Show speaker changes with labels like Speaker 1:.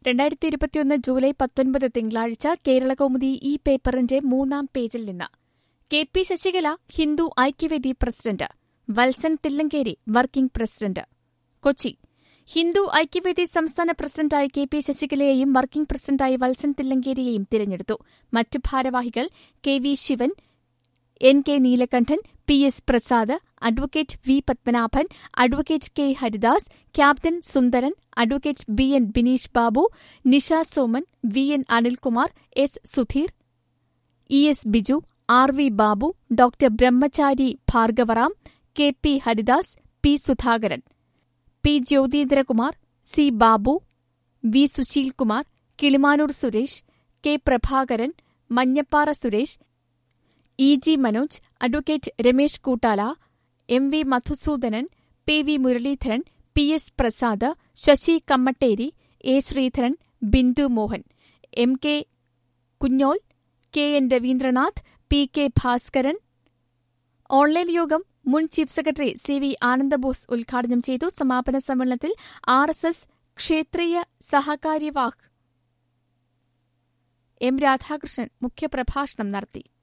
Speaker 1: രണ്ടായിരത്തി ഇരുപത്തിയൊന്ന് ജൂലൈ പത്തൊൻപത് തിങ്കളാഴ്ച കേരളകൗമുദി ഈ പേപ്പറിന്റെ മൂന്നാം പേജിൽ നിന്ന് K P Sasikala Hindu Aikyavedi president Valsan Thillankeri working president Kochi Hindu Aikyavedi സംസ്ഥാന പ്രസിഡന്റായി കെ പി ശശികലയെയും വർക്കിംഗ് പ്രസിഡന്റായി വത്സൻ തില്ലങ്കേരിയെയും തിരഞ്ഞെടുത്തു മറ്റ് ഭാരവാഹികൾ K V Sivan N K Neelakandan P S Prasad advocate V Padmanabhan advocate K Haridas captain Sundaran advocate B N Bineesh Babu Nisha Soman V N Anilkumar S Sudheer E S Biju R V Babu doctor Brahmachari Bhargavaram K P Haridas P Sudhakaran P Jyothindrakumar C Babu V Susheelkumar Kilimanoor Suresh K Prabhakaran Manjappara Suresh E G Manoj advocate Ramesh Koottala M V Madhusoodanan P V Muraleedharan P S Prasad Sasi Kammatteri A Sreedharan Bindu Mohan M K Kunjol K N Raveendranath P K Bhaskaran online യോഗം മുൻ chief secretary C V Anandabose ഉദ്ഘാടനം ചെയ്തു സമാപന സമ്മേളനത്തിൽ R S S ക്ഷേത്രീയ സഹകാര്യവാഹ് M Radhakrishnan മുഖ്യപ്രഭാഷണം നടത്തി